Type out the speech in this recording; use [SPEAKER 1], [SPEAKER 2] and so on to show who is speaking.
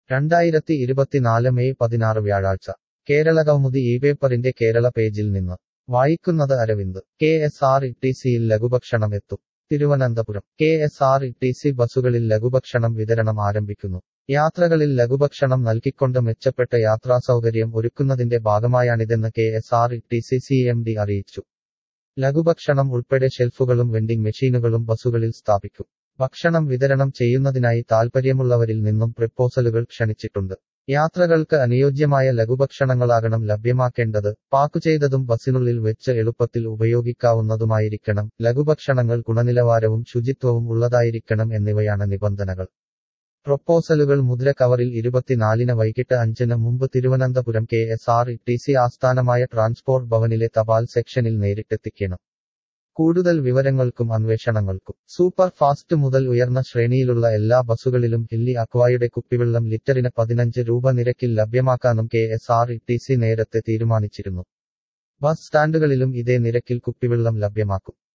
[SPEAKER 1] രണ്ടായിരത്തി ഇരുപത്തിനാല് മെയ് പതിനാറ് വ്യാഴാഴ്ച കേരള കൗമുദി ഈ പേപ്പറിന്റെ കേരള പേജിൽ നിന്ന് വായിക്കുന്നത് Aravind K S R E T സിയിൽ ലഘുഭക്ഷണം എത്തും Thiruvananthapuram K S R E T C ബസ്സുകളിൽ ലഘുഭക്ഷണം വിതരണം ആരംഭിക്കുന്നു യാത്രകളിൽ ലഘുഭക്ഷണം നൽകിക്കൊണ്ട് മെച്ചപ്പെട്ട യാത്രാസൗകര്യം ഒരുക്കുന്നതിന്റെ ഭാഗമായാണിതെന്ന് K S R E T C C M D അറിയിച്ചു ലഘുഭക്ഷണം ഉൾപ്പെടെ ഷെൽഫുകളും വെൻഡിംഗ് മെഷീനുകളും ബസ്സുകളിൽ സ്ഥാപിക്കും ഭക്ഷണം വിതരണം ചെയ്യുന്നതിനായി താൽപ്പര്യമുള്ളവരിൽ നിന്നും പ്രപ്പോസലുകൾ ക്ഷണിച്ചിട്ടുണ്ട് യാത്രകൾക്ക് അനുയോജ്യമായ ലഘുഭക്ഷണങ്ങളാകണം ലഭ്യമാക്കേണ്ടത് പാക്കു ചെയ്തതും ബസ്സിനുള്ളിൽ വെച്ച് എളുപ്പത്തിൽ ഉപയോഗിക്കാവുന്നതുമായിരിക്കണം ലഘുഭക്ഷണങ്ങൾ ഗുണനിലവാരവും ശുചിത്വവും ഉള്ളതായിരിക്കണം എന്നിവയാണ് നിബന്ധനകൾ പ്രൊപ്പോസലുകൾ മുദ്ര കവറിൽ ഇരുപത്തിനാലിന് വൈകിട്ട് അഞ്ചിന് മുമ്പ് Thiruvananthapuram K S R E T C ആസ്ഥാനമായ ട്രാൻസ്പോർട്ട് ഭവനിലെ തപാൽ സെക്ഷനിൽ നേരിട്ടെത്തിക്കണം കൂടുതൽ വിവരങ്ങൾക്കും അന്വേഷണങ്ങൾക്കും സൂപ്പർ ഫാസ്റ്റ് മുതൽ ഉയർന്ന ശ്രേണിയിലുള്ള എല്ലാ ബസ്സുകളിലും ഹില്ലി അക്വായുടെ കുപ്പിവെള്ളം ലിറ്ററിന് പതിനഞ്ച് രൂപ നിരക്കിൽ ലഭ്യമാക്കാനും K S R E T C നേരത്തെ തീരുമാനിച്ചിരുന്നു ബസ് സ്റ്റാൻഡുകളിലും ഇതേ നിരക്കിൽ കുപ്പിവെള്ളം ലഭ്യമാക്കും